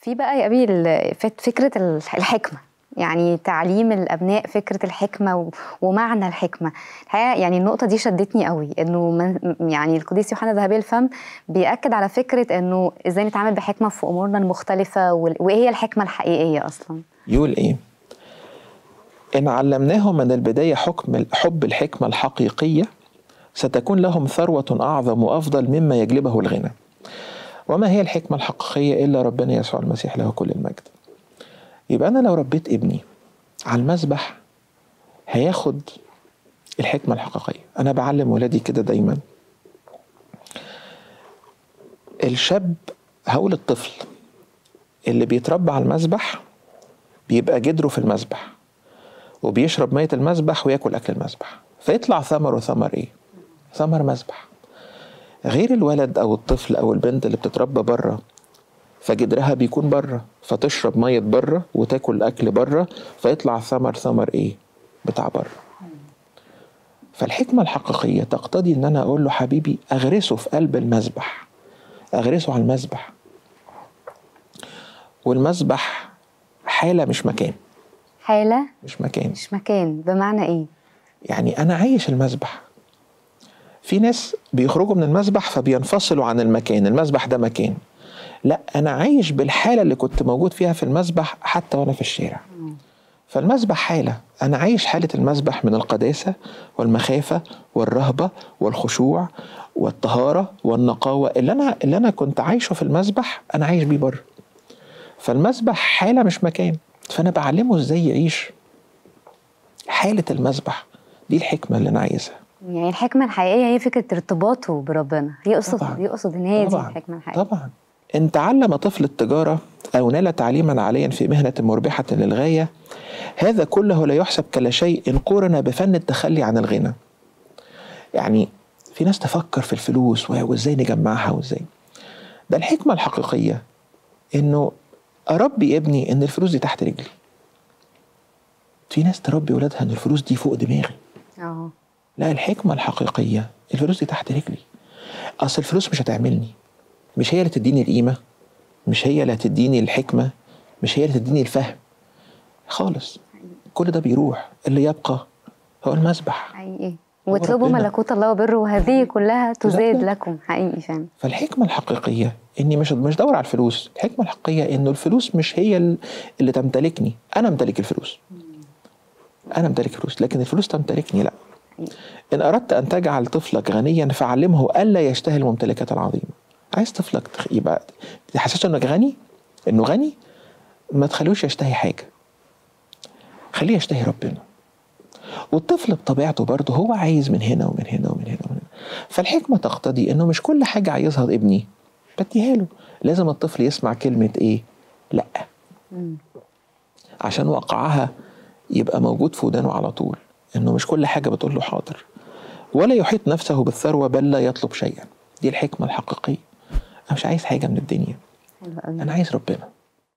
في بقى يا ابي ال- فت- فكره ال- الحكمه يعني تعليم الابناء فكره الحكمه و- ومعنى الحكمه الحقيقه يعني النقطه دي شدتني قوي انه من يعني القديس يوحنا ذهبي الفم بياكد على فكره انه ازاي نتعامل بحكمه في امورنا المختلفه وال- وايه هي الحكمه الحقيقيه اصلا يقول ايه ان علمناهم من البدايه حكم حب الحكمه الحقيقيه ستكون لهم ثروه اعظم وافضل مما يجلبه الغنى وما هي الحكمه الحقيقيه الا ربنا يسوع المسيح له كل المجد يبقى انا لو ربيت ابني على المسبح هياخد الحكمه الحقيقيه انا بعلم ولادي كده دايما الشاب هقول الطفل اللي بيتربى على المسبح بيبقى جدره في المسبح وبيشرب مية المسبح وياكل أكل المسبح فيطلع ثمره ثمر إيه؟ ثمر مسبح غير الولد أو الطفل أو البنت اللي بتتربى بره فجدرها بيكون بره فتشرب مية بره وتاكل أكل بره فيطلع ثمر ثمر إيه؟ بتاع بره فالحكمة الحقيقية تقتضي إن أنا أقول له حبيبي أغرسه في قلب المسبح أغرسه على المسبح والمسبح حالة مش مكان حاله مش مكان مش مكان بمعنى ايه يعني أنا عايش المسبح في ناس بيخرجوا من المسبح فبينفصلوا عن المكان المسبح ده مكان لا أنا عايش بالحالة اللي كنت موجود فيها في المسبح حتى وأنا في الشارع فالمسبح حالة أنا عايش حالة المسبح من القداسة والمخافة والرهبة والخشوع والطهارة والنقاوة اللي أنا اللي أنا كنت عايشه في المسبح أنا عايش بيه بره فالمسبح حالة مش مكان فأنا بعلمه إزاي يعيش حالة المسبح دي الحكمة اللي أنا عايزها يعني الحكمه الحقيقيه هي فكره ارتباطه بربنا يقصد طبعاً. يقصد ان هي دي طبعا الحكمه الحقيقيه طبعا إن تعلم طفل التجارة أو نال تعليما عاليا في مهنة مربحة للغاية هذا كله لا يحسب كلا شيء إن قورن بفن التخلي عن الغنى يعني في ناس تفكر في الفلوس و- وإزاي نجمعها وإزاي ده الحكمة الحقيقية إنه أربي ابني إن الفلوس دي تحت رجلي في ناس تربي ولادها إن الفلوس دي فوق دماغي اه لا الحكمة الحقيقية الفلوس دي تحت رجلي أصل الفلوس مش هتعملني مش هي اللي تديني القيمة مش هي اللي هتديني الحكمة مش هي اللي تديني الفهم خالص كل ده بيروح اللي يبقى هو المسبح حقيقي واطلبوا ربنا. ملكوت الله وبره وهذه كلها تزاد بالظبط. لكم حقيقي فعلا فالحكمة الحقيقية إني مش مش دور على الفلوس الحكمة الحقيقية إنه الفلوس مش هي ال- اللي تمتلكني أنا أمتلك الفلوس أنا أمتلك الفلوس لكن الفلوس تمتلكني لا إن أردت أن تجعل طفلك غنيا فعلمه ألا يشتهي الممتلكات العظيمة عايز طفلك تخ- يبقى تحسسه إنك غني إنه غني ما تخلوش يشتهي حاجة خليه يشتهي ربنا والطفل بطبيعته برضه هو عايز من هنا ومن هنا ومن هنا ومن هنا فالحكمة تقتضي إنه مش كل حاجة عايزها ابني بديها له لازم الطفل يسمع كلمة إيه لأ عشان وقعها يبقى موجود في ودانه على طول إنه مش كل حاجة بتقول له حاضر ولا يحيط نفسه بالثروة بل لا يطلب شيئا دي الحكمة الحقيقية أنا مش عايز حاجة من الدنيا حلو قوي أنا عايز ربنا